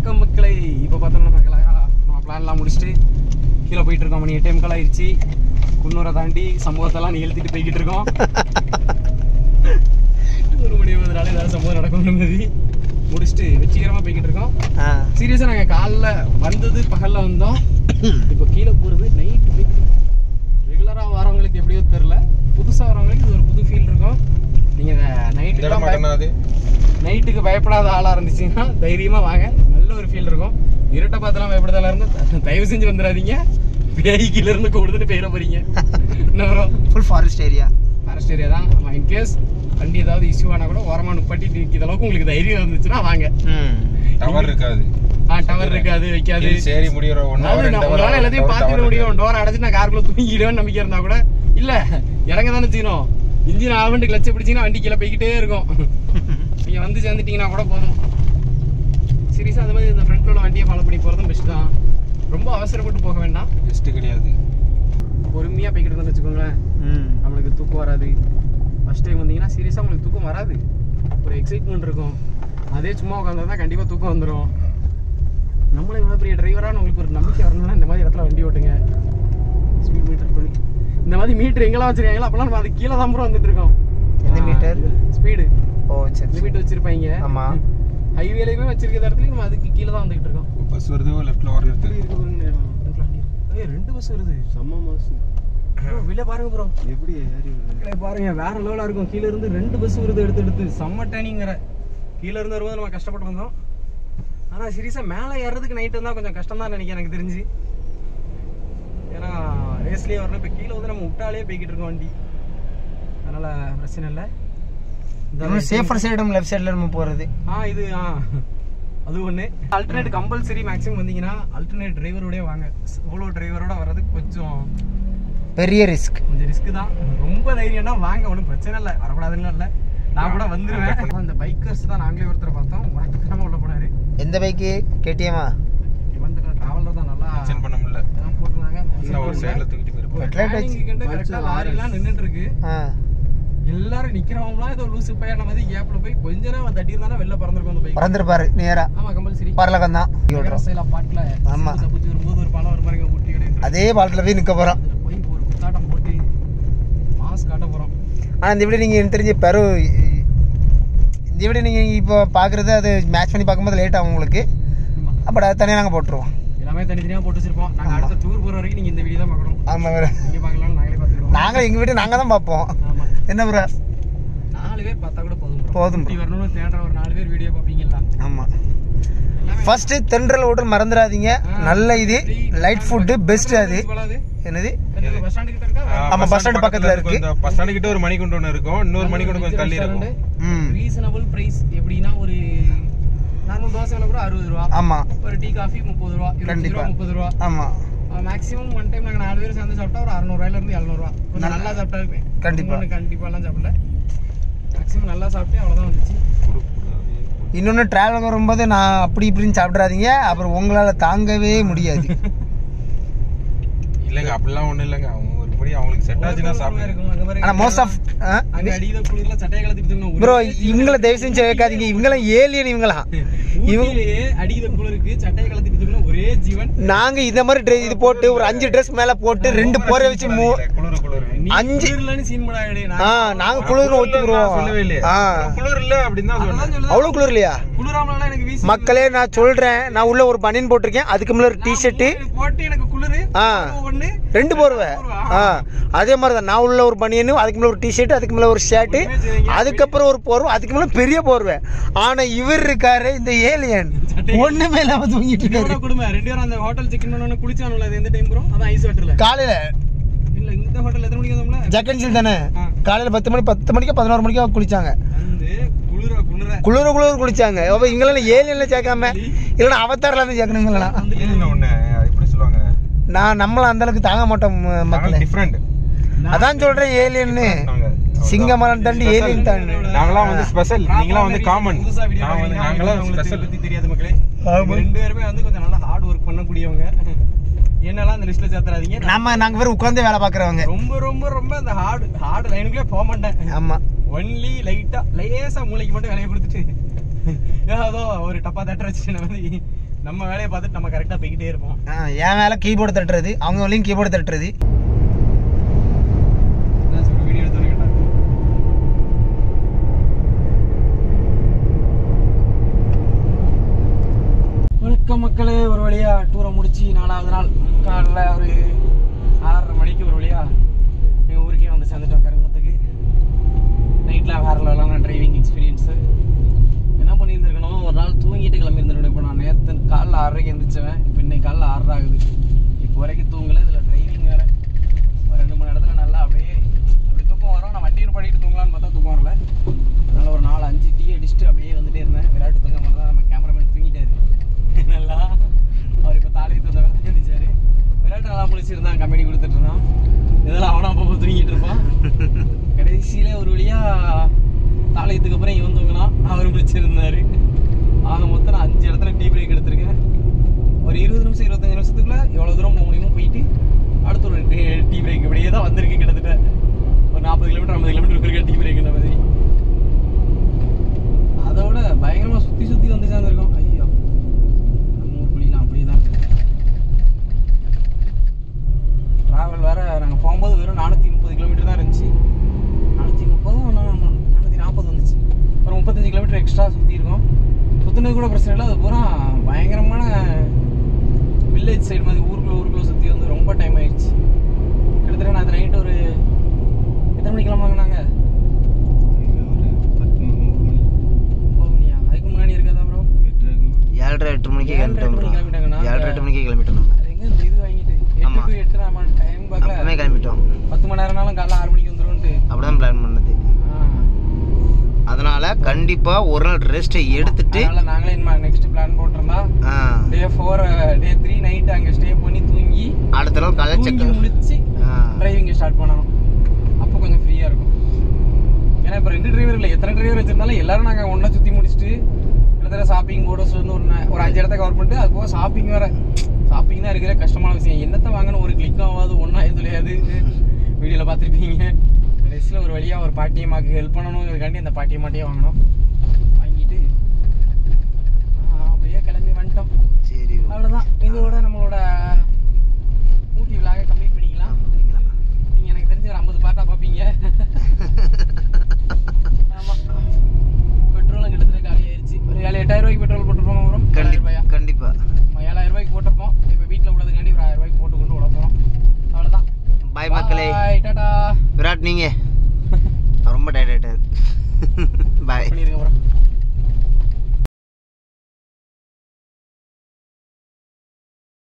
வணக்கம் மக்களை இப்போ பார்த்தோம்னா நம்ம அழகா நம்ம பிளான்லாம் முடிச்சுட்டு கீழே போயிட்டு இருக்கோம் மணி எட்டே முக்கால் ஆயிடுச்சு குன்னூரை தாண்டி சம்பவத்தெல்லாம் நிகழ்த்திட்டு போய்கிட்டு இருக்கோம் ஒரு மணி ஒன்பது நாள் ஏதாவது சம்பவம் நடக்கும் நிம்மதி முடிச்சுட்டு வெற்றிகரமாக போய்கிட்டு இருக்கோம் ஆ சீரியஸாக நாங்கள் காலைல வந்தது பகலில் வந்தோம் இப்போ கீழே போகிறது நைட்டு போய்கிட்டு ரெகுலராக வரவங்களுக்கு எப்படியோ தெரில புதுசாக வரவங்களுக்கு இது ஒரு புது ஃபீல் இருக்கும் நீங்கள் நைட்டு இந்த இடம் மட்டும்தான் அது நைட்டுக்கு பயப்படாத ஆளாக இருந்துச்சுன்னா தைரியமாக வாங்க நல்ல ஒரு ஃபீல் இருக்கும் இருட்டை பார்த்துலாம் பயப்படுறதால இருந்து த- தயவு செஞ்சு வந்துடாதீங்க பேய் கீழ இருந்து கூடுதுன்னு போயிட போறீங்க என்ன வரும் full forest area forest area தான் ஆமாம் இன்கேஸ் வண்டி ஏதாவது இஷ்யூ ஆனால் கூட ஓரமாக நுப்பாட்டி நிற்கிற அளவுக்கு உங்களுக்கு தைரியம் இருந்துச்சுன்னா வாங்க ம் டவர் இருக்காது ஆ டவர் இருக்காது வைக்காது சரி முடிகிற ஒன் அதாவது ஹவர் நான் ரெண்டு உங்களால எல்லாத்தையும் பார்த்துக்க ஹவர் முடியும் டோர் அடைச்சு நான் காருக்குள்ள தூங்கிடுவேன் நம்பிக்கை இருந்தா கூட இல்ல இறங்க தானே செய்யணும் இன்ஜின் ஆவண்டு கிளச்சை பிடிச்சிங்கன்னா வண்டி கீழே போய்கிட்டே இருக்கும் நீங்க வந்து சேர்ந்துட்டீங்கன்னா கூட போதும் சீரியஸா அது மாதிரி இந்த ஃப்ரண்ட்ல உள்ள வண்டியை ஃபாலோ பண்ணி போறதும் பெஸ்ட் தான் ரொம்ப அவசரப்பட்டு போக வேண்டாம் பெஸ்ட் கிடையாது பொறுமையா போய்கிட்டு இருந்தோம்னு வச்சுக்கோங்களேன் ம் நம்மளுக்கு தூக்கம் வராது ஃபர்ஸ்ட் டைம் வந்தீங்கன்னா சீரியஸாக உங்களுக்கு தூக்கம் வராது ஒரு எக்ஸைட்மெண்ட் இருக்கும் அதே சும்மா உட்காந்தா தான் கண்டிப்பாக தூக்கம் வந்துடும் நம்மளும் இவ்வளோ பெரிய டிரைவரான உங்களுக்கு ஒரு நம்பிக்கை வரணும்னா இந்த மாதிரி இடத்துல வண்டி ஓட்டுங்க ஸ்பீட் மீட்டர் பண்ணி இந்த மாதிரி மீட்டர் எங்கெல்லாம் வச்சிருக்காங்களோ அப்போலாம் நம்ம அது கீழே தான் ப்ரோ வந்துட்டு இருக்கோம் எந்த meter? ஸ்பீடு ஓ சரி சரி. லிமிட் வச்சிருப்பாங்க ஆமா ஹைவேலையுமே வச்சிருக்கிற இடத்துலயும் நம்ம அதுக்கு கீழே தான் வந்துகிட்டு இருக்கோம் பஸ் வருதோ லெஃப்ட்ல வர எப்படி நிறுத்து இருக்கு பாருங்க நேரம். ஃப்ரண்ட்ல வண்டி இருக்கு. ஏய், ரெண்டு பஸ் வருது செம்ம மாசு ப்ரோ வெளில பாருங்க ப்ரோ எப்படி ஏறி வருது மக்களே பாருங்க வேற லெவலா இருக்கும் கீழ இருந்து ரெண்டு பஸ் வருது எடுத்து எடுத்து செம்ம டேனிங்கிற கீழ இருந்து வரும்போது நம்ம கஷ்டப்பட்டு வந்தோம் ஆனா சீரியஸா மேலே ஏறதுக்கு நைட்டு வந்தா கொஞ்சம் கஷ்டம் தான் நினைக்கிறேன் எனக்கு தெரிஞ்சு ஏன்னா ரேஸ்லயே வரணும் இப்போ கீழே வந்து நம்ம விட்டாலே போய்கிட்டு இருக்கோம் வண்டி அதனால பிரச்சனை இல்லை இன்னும் சேஃபர் சைடும் லெஃப்ட் சைடில் நம்ம போகிறது ஆ இது ஆ அது ஒன்று அல்டர்னேட் கம்பல்சரி மேக்ஸிமம் வந்தீங்கன்னா அல்டர்னேட் டிரைவரோடய வாங்க இவ்வளோ டிரைவரோட வர்றது கொஞ்சம் பெரிய ரிஸ்க் கொஞ்சம் ரிஸ்க் தான் ரொம்ப தைரியம்னா வாங்க ஒன்றும் பிரச்சனை இல்லை வரக்கூடாதுன்னு இல்லை நான் கூட வந்துருவேன் அந்த பைக்கர்ஸ் தான் நாங்களே ஒருத்தரை பார்த்தோம் மறக்காம உள்ள போனாரு எந்த பைக்கு கேடிஎம்மா வந்துட்டு டிராவலர் தான் நல்லா சென்ட் பண்ண முடியல இதெல்லாம் போட்டிருந்தாங்க இன்னும் ஒரு சைடுல தூக்கிட்டு போயிருப்போம் Headlight வச்சு. கரெக்டாக லாரிலாம் நின்றுட்டு இருக்கு ஆ எல்லாரும் நிக்கிறவங்களாம் ஏதோ லூசு பையன் மாதிரி கேப்ல போய் கொஞ்ச நேரம் தட்டி இருந்தாலும் வெளில பறந்துருக்கும் அந்த பைக் பறந்துருப்பாரு நேரா ஆமா கம்பல்சரி பரலகம் தான் நகரசையில பாட்டுல ஆமா. தப்பிச்சு வரும்போது ஒரு பாலம் ஒரு பாருங்க ஊட்டி கிடையாது அதே பாலத்தில் போய் நிற்க போகிறோம் அதுல போய் ஒரு குத்தாட்டம் போட்டு மாஸ் காட்ட போறோம் ஆனால் இந்த வீடியோ நீங்கள் எனக்கு தெரிஞ்ச பெரு இந்த வீடியோ நீங்கள் இப்போ பார்க்குறது அது மேட்ச் பண்ணி பார்க்கும்போது லேட் ஆகும் உங்களுக்கு ஆமா. அப்போ அதை தனியாக நாங்கள் போட்டுருவோம் எல்லாமே தனித்தனியா போட்டு வச்சிருப்போம் நாங்க அடுத்த டூர் போற வரைக்கும் நீங்க இந்த வீடியோ தான் பார்க்கணும் ஆமாம் வேறு நீங்க பார்க்கலாம்னு நாங்களே பார்த்துருவோம் நாங்கள் எங்கள் வீட்டை நாங்கள் தான் பார்ப்போம் ஆமா என்ன ப்ரோ நாலு பேர் பார்த்தா கூட போதும் bro. போதும் bro. ஊட்டி வரணும்னு தேடுற ஒரு நாலு பேர் வீடியோ பார்ப்பீங்களா ஆமாம் எல்லாமே ஃபஸ்ட்டு தென்றல் ஹோட்டல் மறந்துடாதீங்க நல்ல இது லைட் ஃபுட்டு பெஸ்ட் அது போலாது என்னது பஸ் ஸ்டாண்டு கிட்ட இருக்கா ஆமா, bus stand பக்கத்துல இருக்கு. பஸ் ஸ்டாண்ட் கிட்ட ஒரு மணிக்குண்டு ஒன்று இருக்கும் இன்னொரு மணிக்குண்டு கொஞ்சம் தள்ளி இருக்கும் ம் ரீசனபிள் பிரைஸ் எப்படின்னா ஒரு நார்மல் தோசை விலை கூட அறுபது ரூபா ஆமாம் ஒரு டீ காஃபி முப்பது ரூபா இருபது கண்டிப்பா. ரூபா முப்பது ரூபா ஆமாம் மேக்ஸிமம் ஒன் டைம் நாங்கள் நாலு பேர் சேர்ந்து சாப்பிட்டா ஒரு அறநூறுவாயில இருந்து எழுநூறுவா கொஞ்சம் நல்லா சாப்பிட்டா இருப்பேன் கண்டிப்பா. கண்டிப்பாலாம் சாப்பிடல மேக்ஸிமம் நல்லா சாப்பிட்டு அவ்வளோதான் வந்துச்சு இன்னொன்று ட்ராவல் வரும்போது நான் அப்படி இப்படின்னு சாப்பிட்றாதீங்க அப்புறம் உங்களால் தாங்கவே முடியாது இல்லைங்க அப்படிலாம் ஒண்ணும் இல்லைங்க அவங்க ஒரு படி அவங்களுக்கு செட் ஆச்சுன்னா சாப்பிடுங்க இருக்கும் அங்க பாருங்க. ஆனால் மோஸ்ட் ஆஃப் அங்க அடியில குளிர்ல சட்டையை கலத்திட்டு தூங்கணும். ப்ரோ ஒரே இவங்களை தயவு செஞ்சு வைக்காதீங்க இவங்களாம் ஏலியன் இவங்களாம் இவங்க ஊட்டியிலேயே அடியில குளிருக்கு சட்டையை கலத்திட்டு தூங்கணும் ஒரே ஜீவன் நாங்க இந்த மாதிரி ட்ரெஸ் இது போட்டு ஒரு அஞ்சு ட்ரெஸ் மேல போட்டு ரெண்டு போரை வச்சு மூ குளிர் குளிர் நீ அஞ்சு- குளிர்லன்னு சீன் போடாதே. நான் ஆ நாங்க குளிர்னு ஒத்துக்குறோம் சொல்லவே இல்லையே ஆ குளிர் இல்ல அப்படின்னு தான் அதான் சொன்னேன் சொல்லுதேன். அவ்வளவு குளிர் இல்லையா குளிராமலாம் எனக்கு வீசி மக்களே நான் சொல்றேன் நான் உள்ள ஒரு பனியன் போட்டிருக்கேன் அதுக்கு மேல ஒரு டிஷர்ட்டு போட்டு எனக்கு குளிரு ஆ ஒண்ணு ரெண்டு போர்வை ஆ அதே மாதிரி தான் நான் உள்ள ஒரு பனியனு அதுக்கு மேல ஒரு டிஷர்ட் அதுக்கு மேல ஒரு ஷர்ட்டு அதுக்கப்புறம் ஒரு போர்வை அதுக்கு மேல பெரிய போர்வை ஆனா இவர் இருக்காரு இந்த ஏலியன் ஒண்ணுமே இல்லாம தூங்கிட்டு இருக்காரு இதோட கொடுமை ரெண்டு பேரும் அந்த ஹோட்டல் செக் பண்ணனும் குளிச்சானுல அது எந்த டைம் ப்ரோ அதான் ஐஸ் வாட்டர்ல காலையில இல்ல இந்த ஹோட்டல் எத்தனை மணிக்கு வந்தோம்ல ஜக்கன்சில் தானே ஆ. காலையில பத்து மணி பத்து மணிக்கோ பதினோரு மணிக்கோ குளிச்சாங்க வந்து குளிர குளிர குளிர குளிர குளிச்சாங்க அப்ப இங்கெல்லாம் ஏலியன்ல சேர்க்காம இல்லைன்னா அவத்தாரில் இருந்து சேர்க்கணுங்களா ஏன் ஒண்ணு எப்படி சொல்லுவாங்க நான் நம்மளும் அந்த அளவுக்கு தாங்க மாட்டோம் ம- மக்களே டிஃப்ரெண்ட் அதான் சொல்றேன் ஏலியன்னு நாங்க சிங்கமரம் தாண்டி ஏலியன் தாண்டி நாங்களாம் வந்து ஸ்பெஷல் நீங்களாம் வந்து காமன் புதுசா வீடியோ நான் வந்து நாங்களாம் உங்களுக்கு ஸ்பெஷல் பத்தி தெரியாது மக்களே ஆமா. இவங்க ரெண்டு பேருமே வந்து கொஞ்சம் நல்லா ஹார்ட் ஒர்க் பண்ணக்கூடியவங்க என்னெல்லாம் அந்த லிஸ்ட்ல சேர்த்துறாதீங்க நம்ம நாங்க பேர் உட்கார்ந்து வேலை பாக்குறவங்க ரொம்ப ரொம்ப ரொம்ப அந்த ஹார்ட் ஹார்ட் லைனுக்குள்ளே போக மாட்டேன் ஆமா ஒன்லி லைட்டா லேசா மூளைக்கு மட்டும் வேலையை கொடுத்துட்டு ஏதோ ஒரு டப்பா தட்ட வச்சுட்டு வந்து நம்ம வேலையை பார்த்துட்டு நம்ம கரெக்டாக போய்கிட்டே இருப்போம் ஆ, என் மேலே கீபோர்டு தட்டுறது அவங்க வேலையும் கீபோர்டு தட்டுறது வீடியோ எடுத்து கேட்டாங்க வணக்கம் மக்களே ஒரு வழியா டூரை முடிச்சு நாலாவது நாள் காலைல ஒரு ஆறரை மணிக்கு ஒரு வழியா எங்கள் ஊருக்கே வந்து சேர்ந்துட்டோம் கருங்கத்துக்கு நைட்டில் வேற லெவலான டிரைவிங் எக்ஸ்பீரியன்ஸு என்ன பண்ணியிருந்திருக்கணும் ஒரு நாள் தூங்கிட்டு கிளம்பியிருந்திருக்கணும் இப்போ நான் நேற்று காலைல ஆறரைக்கு எழுந்திரிச்சவன் இப்போ இன்னைக்கு காலைல ஆறரை ஆகுது இப்போ வரைக்கும் தூங்கல இதில் டிரைவிங் வேறு ஒரு ரெண்டு மூணு இடத்துல நல்லா அப்படியே அப்படி தூக்கம் வரும் நான் வண்டியில் பண்ணிட்டு தூங்கலான்னு பார்த்தா தூக்கம் வரல அதனால ஒரு நாலு அஞ்சு டீ அடிச்சுட்டு அப்படியே வந்துட்டே இருந்தேன் விராட்டு தூங்க மாதிரி தான் நம்ம கேமராமேன் தூங்கிட்டாரு நல்லா அவர் இப்போ தாலி தந்த வேலை இருந்துச்சாரு விராட்டு நல்லா முடிச்சிருந்தான் கம்பெனி கொடுத்துட்டு இருந்தான் இதெல்லாம் அவனா அப்பப்போ தூங்கிட்டு இருப்பான் கடைசியில ஒரு வழியா தாலயத்துக்கு அப்புறம் இவன் தூங்கினான் அவர் முடிச்சிருந்தாரு ஆக மொத்தம் நான் அஞ்சு இடத்துல டீ பிரேக் எடுத்திருக்கேன் ஒரு இருபது நிமிஷம் இருபத்தஞ்சு நிமிஷத்துக்குள்ள எவ்வளோ தூரம் போக முடியுமோ போயிட்டு அடுத்த ஒரு டீ பிரேக் இப்படியே தான் வந்திருக்கு கிட்டத்தட்ட ஒரு நாற்பது கிலோமீட்டர் ஐம்பது கிலோமீட்டர் இருக்க டீ பிரேக்ன்ற மாதிரி அதோட பயங்கரமாக சுற்றி சுற்றி வந்து சேர்ந்துருக்கோம் ஐயோ நம்ம ஊர் குழிலாம் அப்படியே தான் ட்ராவல் வேற நாங்கள் போகும்போது வெறும் நானூற்றி முப்பது கிலோமீட்டர் தான் இருந்துச்சு நானூற்றி முப்பதும் நானூற்றி நாற்பது வந்துச்சு ஒரு முப்பத்தஞ்சு கிலோமீட்டர் எக்ஸ்ட்ரா சுற்றி இருக்கோம் சுற்றினது கூட பிரச்சனை இல்லை அது பூரா பயங்கரமான வில்லேஜ் சைடு மாதிரி ஊருக்குள்ள ஊருக்குள்ள சுற்றி வந்து ரொம்ப டைம் ஆயிடுச்சு கிட்டத்தட்ட நான் நைட்டு ஒரு எத்தனை மணிக்கு கிளம்புனாங்க ஒம்பது மணியா அதுக்கு முன்னாடி இருக்காதா ப்ரோ ஏழரை எட்டு மணிக்கு ஏழரை, எட்டு மணிக்கு கிளம்பிட்டாங்கண்ணா? ஏழரை எட்டு மணிக்கு கிளம்பிட்டோம் நம்ம அது எங்க இந்த இது வாங்கிட்டு எட்டு ஆமா. டு எட்டு நம்ம டைம் அப்பவே பார்க்கல கிளம்பிட்டோம் பத்து மணி நேரம்னாலும் காலைல ஆறு மணிக்கு வந்துரும்ட்டு அப்படிதான் பிளான் பண்ணது அதனால கண்டிப்பா ஒரு நாள் ரெஸ்ட் எடுத்துட்டு அதனால நாங்களே நெக்ஸ்ட் பிளான் போட்டிருந்தா ஆ, day four day three night அங்கே ஸ்டே பண்ணி தூங்கி அடுத்த நாள் காலையில் தூங்கி செக் முடிச்சு டிரைவிங்கை ஸ்டார்ட் பண்ணணும் அப்போ கொஞ்சம் ஃப்ரீயாக இருக்கும் ஏன்னா இப்போ ரெண்டு டிரைவர் இல்லை எத்தனை டிரைவர் வச்சிருந்தாலும் எல்லாரும் நாங்கள் ஒன்றா சுற்றி முடிச்சுட்டு கிட்டத்தட்ட ஷாப்பிங் போர்டர்ஸ் வந்து ஒரு ந- ஒரு அஞ்சு இடத்த கவர் பண்ணிட்டு அது போக ஷாப்பிங் வேறு ஷாப்பிங் தான் இருக்கிற கஷ்டமான விஷயம் என்னத்தை வாங்கணும் ஒரு கிளிக் ஆகாது ஒன்றா எதுலையாது வீடியோவில் பார்த்துருப்பீங்க கடைசியில் ஒரு வழியாக ஒரு பாட்டியம்மாக்கு ஹெல்ப் பண்ணணுங்கிறதுக்காண்டி அந்த பாட்டியம்மாட்டையே வாங்கினோம் வாங்கிட்டு ஆ, அப்படியே கிளம்பி வந்துட்டோம் சரி அவ்வளோதான் இதோட நம்மளோட ஊட்டி விழாவை கம்ப்ளீட் பண்ணிக்கலாம் நீங்கள் எனக்கு தெரிஞ்ச ஒரு ஐம்பது பாட்டாக பார்ப்பீங்க ஆமாம் பெட்ரோலும் கிட்டத்தட்ட காலி ஆயிடுச்சு ஒரு ஏழு எட்டாயிரம் ரூபாய்க்கு பெட்ரோல் போட்டுருப்போம் வரும் கண்டிப்பா ரூபாயா கண்டிப்பா நம்ம ஏழாயிரம் ரூபாய்க்கு போட்டிருப்போம் இப்போ வீட்டில் உள்ளதுக்காண்டி ஒரு ஆயிரம் ரூபாய்க்கு போட்டு கொண்டு விட போகிறோம் அவ்வளோதான் பாய் மக்களே Bye, டாடா விராட் நீங்க ரொம்ப டயர்ட் ஆயிட்டாரு